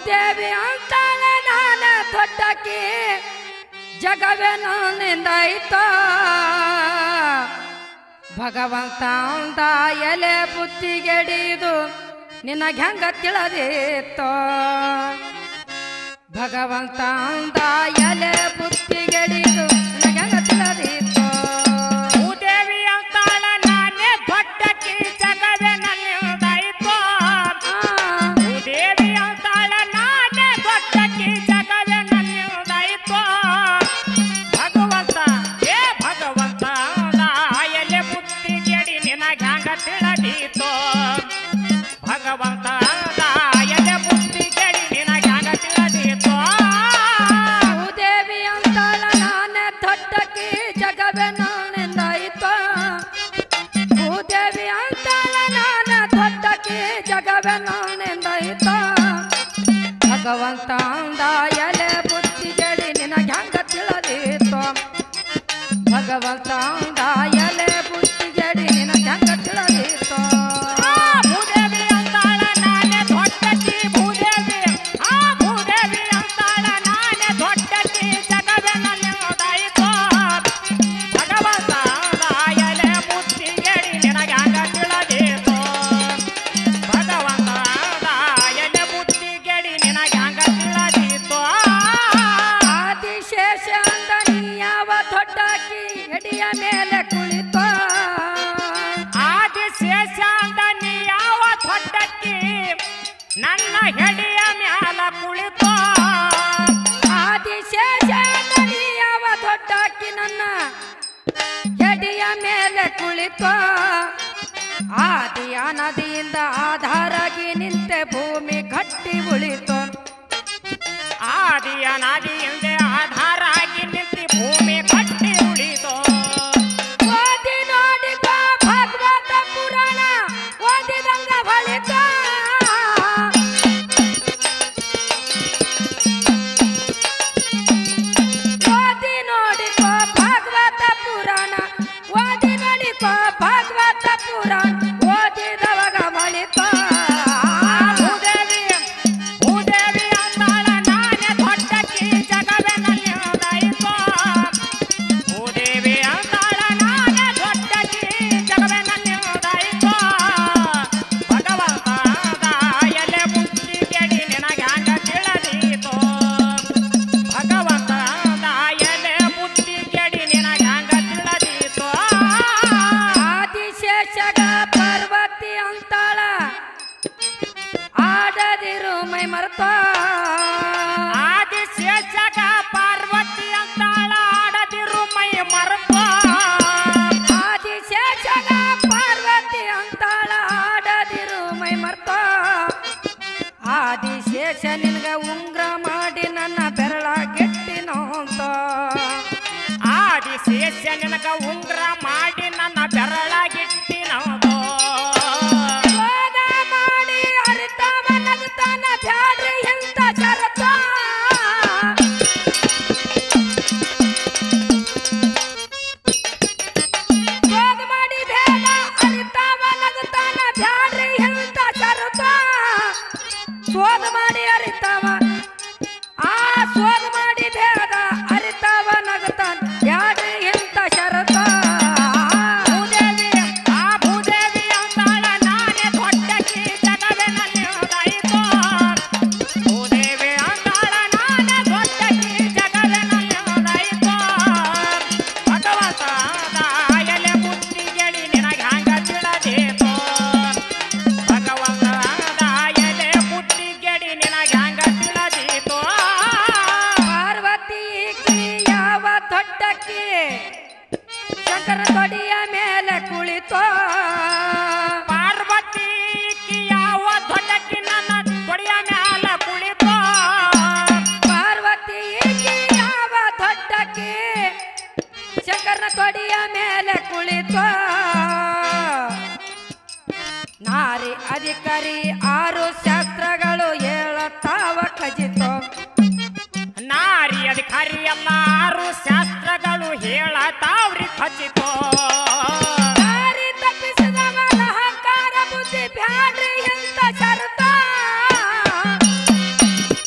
ಭೂದೇವಿ ಅಂತಾಳ ನಾನ ದೊಡ್ಡಕಿ ಜಗವೇ ನನ್ನಿಂದಾಯ್ತ ಭಗವಂತ ಅಂದ ಎಲೆ ಬುದ್ಧಿಗೆಡಿದು ನಿನಗೆ ಹೆಂಗ ತಿಳಿದಿತ್ತೋ ಭಗವಂತ ಅಂದ ಎಲೆ ಬುದ್ಧಿಗೆಡಿದು ನಿನಗೆ ಹೆಂಗ ತಿಳಿದಿತ್ತೋ ಭೂದೇವಿ ಅಂತಾಳ ನಾನೇ ದೊಡ್ಡಕಿ ಜಗವೇ ನನ್ನಿಂದಾಯ್ತು ಆ, ಭೂದೇವಿ ಅಂತಾಳ ನಾನೇ ದೊಡ್ಡಕಿ ಜಗವೇ ನನ್ನಿಂದಾಯ್ತು ಭಗವಂತ ಏ ಭಗವಂತ ನಾ ಎಲೆ ಬುದ್ಧಿ ಕೆಡಿ ನಿನಗೆ ಹ್ಯಾಂಗ ತಿಳಿದೀತು ಭಗವಂತ ನಾ ಎಲೆ ಬುದ್ಧಿ ಕೆಡಿ ನಿನಗೆ ಹ್ಯಾಂಗ ತಿಳಿದೀತು ಭೂದೇವಿ ಅಂತಾಳ ನಾನೇ ದೊಡ್ಡಕಿ ಜಗವೇ ನನ್ನಿಂದಾಯ್ತ ಭೂದೇವಿ ಅಂತಾಳ ನಾನ ದೊಡ್ಡಕಿ ಜಗವೇ ನನ್ನಿಂದಾಯ್ತ ಭಗವಂತ ಅಂದ ಎಲೆ ಬುದ್ಧಿ ಜಡಿ ನಿನಗೆ ಹೆಂಗ ತಿಳಿದಿತ್ತು ಭಗವಂತ ಅಂದ ಎಲೆ ಬುದ್ಧಿ ಜಡಿ ನಿನಗೆ ಹೆಂಗ ತಿಳಿದಿತ್ತು ಆ ಭೂದೇವಿ ಅಂತಾಳ ನಾನೇ ದೊಡ್ಡಕಿ ಭೂದೇವಿ ಆ ಭೂದೇವಿ ಅಂತಾಳ ನಾನೇ ದೊಡ್ಡಕಿ ಜಗವೇ ನನ್ನಿಂದಾಯ್ತು ಭಗವಂತ ಎಲೆ ಬುದ್ಧಿ ಕೆಡಿ ನಿನಗೆ ಹ್ಯಾಂಗ ತಿಳಿದೀತು ಭಗವಂತ ಎಲೆ ಬುದ್ಧಿ ಕೆಡಿ ನಿನಗೆ ಹ್ಯಾಂಗ ತಿಳಿದೀತು ಆದಿಶೇಷ ಅಂದ ನೀ ಯಾವ ದೊಡ್ಡಕಿ ಎಡಿಯ ಮೇಲೆ ಕುಳಿತ ಆದಿಶೇಷ ಅಂದ ನೀ ಯಾವ ದೊಡ್ಡಕ್ಕಿ ನನ್ನ ಹೆಡಿಯ ಮ್ಯಾಲ ಕುಳಿತು ಆದಿಶೇಷ ಅಂದ ನೀ ಯಾವ ದೊಡ್ಡಕಿ ನನ್ನ ಎಡಿಯ ಮೇಲೆ ಕುಳಿತ ಆದಿಯ ನದಿಯಿಂದ ಆಧಾರಾಗಿ ನಿಂತೆ ಭೂಮಿ ಕಟ್ಟಿ ಉಳಿತು ಆದಿಯ ನದಿಯಿಂದ ಆಧಾರ ಆಗಿ ನಿಂತಿ ಭೂಮಿ ಕಟ್ಟಿ ಉಳಿದು ಓದಿ ನೋಡಿಕ ಭಾಗವತ ಪುರಾಣ ಓದಿದಂಗ ಬಳಿಕ ಓದಿ ನೋಡಿಕೋ ಭಾಗವತ ಪುರಾಣ ಓದಿ ನೋಡಿಕೋ ಭಾಗವತ ಪುರಾಣ ಓದಿದವಾಗ ಬಳಿಕ ಭೂದೇವಿ ಭೂದೇವಿ ಅಂದಾಳ ನಾನೇ ದೊಡ್ಡಕ್ಕಿ ಜಗವೇ ನಲ್ಲಿದಾಯಿತು ಭೂದೇವಿ ಅಂದಾಳ ನಾನೇ ದೊಡ್ಡಕ್ಕಿ ಜಗವೇ ನಲ್ಲಿದಾಯಿತು ಭಗವಂತ ಎಲೆ ಬುದ್ಧಿ ಕೆಡಿ ನಿನಗೆ ಹ್ಯಾಂಗ ತಿಳಿದೀತು ಭಗವಂತ ಎಲೆ ಬುದ್ಧಿ ಕೆಡಿ ನಿನಗೆ ಹ್ಯಾಂಗ ತಿಳಿದೀತು ಆದಿಶೇಷಗ ಪಾರ್ವತಿ ಅಂತಾಳ ಆಡದಿರು ಮೈ ಮರ್ತ ಆದಿಶೇಷಗ ಪಾರ್ವತಿ ಅಂತಾಳ ಆಡದಿರು ಮೈ ಮರೆತು ಆದಿಶೇಷಗ ಪಾರ್ವತಿ ಅಂತಾಳ ಆಡದಿರು ಮೈ ಮರ್ತ ಆದಿಶೇಷ ನಿನ್ಗ ಉಂಗ್ರ ಮಾಡಿ ನನ್ನ ಬೆರಳ ಗೆಟ್ಟಿನೋ ಅಂತ ಆದಿಶೇಷ ನಿನಗ ಉಂಗ್ರ ಮಾಡಿ ನನ್ನ ಬೆರಳಗಿಟ್ಟಿನದು ಯೋಗ ಮಾಡಿ ಅರಿತವ ನಗುತ್ತಾನ ಬ್ಯಾಡ್ರಿ ಎಂತ ಶರತ ಯೋಗ ಮಾಡಿ ಬೇಡ ಅರಿತವ ನಗುತ್ತಾನ ಬ್ಯಾಡ್ರಿ ಎಂತ ಶರತ ಶೋಧ ಮಾಡಿ ಅರಿತವ ಆ ಶೋಧ ಮಾಡಿ ಬೇಡ ಅರಿತವ ನಗುತ್ತಾನ ಬ್ಯಾಡ್ರಿ ಎಂತ ಶರತ ಭೂದೇವಿ ಆ ಭೂದೇವಿ ಅಂತಾಳ ನಾನೇ ದೊಡ್ಡಕಿ ಜಗವೇ ನಲ್ಲಿದಾಯಿತು ಭೂದೇವಿ ಅಂತಾಳ ನಾನೇ ದೊಡ್ಡಕಿ ಜಗವೇ ನಲ್ಲಿದಾಯಿತು ಭಗವಂತ ಎಲೆ ಬುದ್ಧಿ ಗೆಳಿ ನಿನಗೆ ಹ್ಯಾಂಗ ತಿಳಿದೀತು ಭಗವಂತ ಎಲೆ ಬುದ್ಧಿ ಗೆಡಿ ನಿನಗೆ ಹ್ಯಾಂಗ ತಿಳಿದೀತು ಪಾರ್ವತಿ ಯಾವ ದೊಡ್ಡಕ್ಕಿ ಶಂಕರ ತೊಡಿಯ ಮೇಲೆ ಕುಳಿತೋ ಪಾರ್ವತಿ ಯಾವ ದೊಡ್ಡಕ್ಕಿ ನನ್ನ ತೊಡೆಯ ಮ್ಯಾಲ ಕುಳಿತು ಪಾರ್ವತಿ ಯಾವ ದೊಡ್ಡಕ್ಕಿ ಶಂಕರನ ತೊಡಿಯ ಮೇಲೆ ಕುಳಿತೋ ನಾರಿ ಅಧಿಕಾರಿ ಆರು ಶಾಸ್ತ್ರಗಳು ಹೇಳತಾವ ಖಚಿತೋ ನಾರಿ ಅಧಿಕಾರಿ ಎಲ್ಲಾರು ಶಾಸ್ತ್ರಗಳು ಹೇಳತಾವ್ರಿ ಖಚಿತೋ ದಾರಿ ತಪ್ಪಿಸಿದವನ ಅಹಂಕಾರ ಬುದ್ಧಿ ಬ್ಯಾಡ್ರಿ ಎಂತ ಶರತ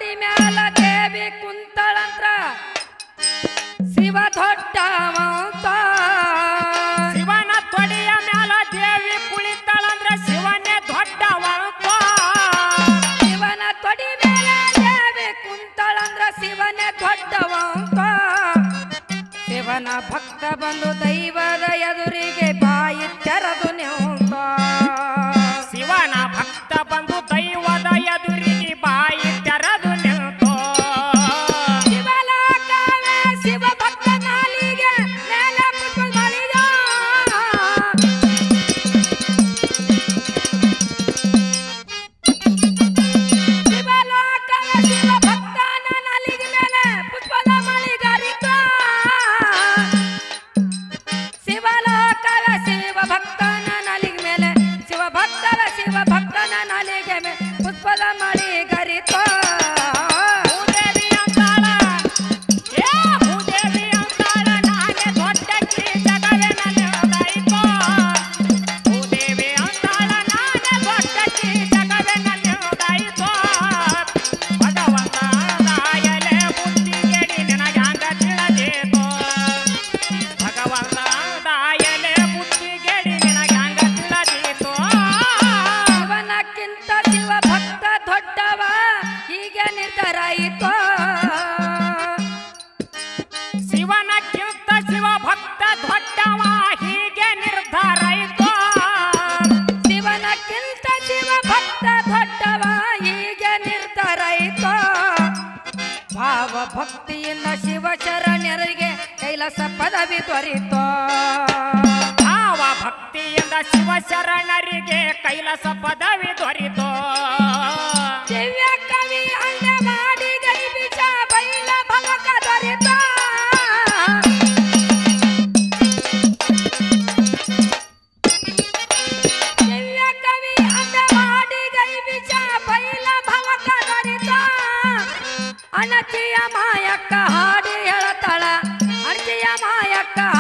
ತೊಡಿ ಮ್ಯಾಲ ದೇವಿ ಕುಂತಳಂತ್ರ ಶಿವ ದೊಡ್ಡವಂತ ಶಿವನ ತೊಡೆಯ ಮ್ಯಾಲ ದೇವಿ ಕುಳಿತಳಂದ್ರ ಶಿವನೇ ದೊಡ್ಡವಂತ ಶಿವನ ತೊಡಿ ಮೇಲೆ ದೇವಿ ಕುಂತಳಂದ್ರ ಶಿವನೇ ದೊಡ್ಡವಂತ ಶಿವನ ಭಕ್ತ ಬಂದು ದೈವದ ಎದುರಿಗೆ ಬಾಯಿ ತೆರೆದು ನಿಂತ ಶಿವನ ಭಕ್ತ ಬಂದು ದೈವದ ಎದುರಿಗೆ ಬಾಯಿ ತೆರೆದು ನಿಂತು ಶಿವಲೋಕವೇ ಶಿವ ಭಕ್ತ ನಾಲಿಗೆ ಮೇಲೆ ಪುಷ್ಪ ಮಳಿದ ಶಿವಲೋಕವೇ ಶಿವ ಭಕ್ತನ ನಾಲಿಗೆ ಮೇಲೆ ಪುಷ್ಪದ ಮಳಿಗರಿತ ಶಿವಲೋಕವೇ ಶಿವ ಭಕ್ತನ ನಾಲಿಗೆ ಮೇಲೆ ಶಿವ ಭಕ್ತರ ಶಿವ ಭಕ್ತನ ನಾಲಿಗೆ ಮೇಲೆ ಪುಷ್ಪದ ಮಳಿಗರಿತ ಭೂದೇವಿ ಅಂತಾಳ ಏ ಭೂದೇವಿ ಅಂತಾಳ ನಾನೇ ದೊಡ್ಡಕ್ಕಿ ಜಗವೇ ನನ್ನದಾಯಿತೋ ಭೂದೇವಿ ಅಂತಾಳ ನಾನೇ ದೊಡ್ಡಕ್ಕಿ ಜಗವೇ ನನ್ನದಾಯಿತೋ ಭಗವಂತ ದಾಯಲೆ ಬುದ್ಧಿಗೆಡಿ ನಿನಗ್ಯಾಂಗ ತಿಳಿದೀತೋ ಭಗವಂತ ದಾಯಲೆ ಬುದ್ಧಿಗೆಡಿ ನಿನಗ್ಯಾಂಗ ತಿಳಿದೀತೋ ಶಿವನಕ್ಕಿಂತ ಶಿವ ಭಕ್ತ ದೊಡ್ಡವ ಹೀಗೆ ನಿರ್ಧಾರಾಯಿತು ಶಿವನಕ್ಕಿಂತ ಶಿವ ಭಕ್ತ ದೊಡ್ಡವ ಹೀಗೆ ನಿರ್ಧಾರ ಇತ್ತು ಶಿವನಕ್ಕಿಂತ ಶಿವ ಭಕ್ತ ದೊಡ್ಡವ ಹೀಗೆ ನಿರ್ಧಾರಾಯಿತು ಭಾವ ಭಕ್ತಿಯಿಂದ ಶಿವ ಶರಣರಿಗೆ ಕೈಲಾಸ ಪದವಿ ದೊರೆಯಿತು ಭಾವ ಭಕ್ತಿಯಿಂದ ಶಿವ ಶರಣರಿಗೆ ಕೈಲಾಸ ಪದವಿ ದೊರೆತು ದಿವ್ಯ ಕವಿ ಅಂಡ ಮಾಡಿ ಗೈ ಬೀಜ ಬೈಲ ಭವಕ ದೊರೆತ ದಿವ್ಯ ಕವಿ ಅಂಡ ಮಾಡಿ ಗೈ ಬೀಜ ಬೈಲ ಭವಕ ದೊರೆತ ಅಣಚಿಯ ಮಾಯಕ್ಕ ಹಾಡಿ ಹೇಳತಾಳ ಅಣಚಿಯ ಮಾಯಕ್ಕ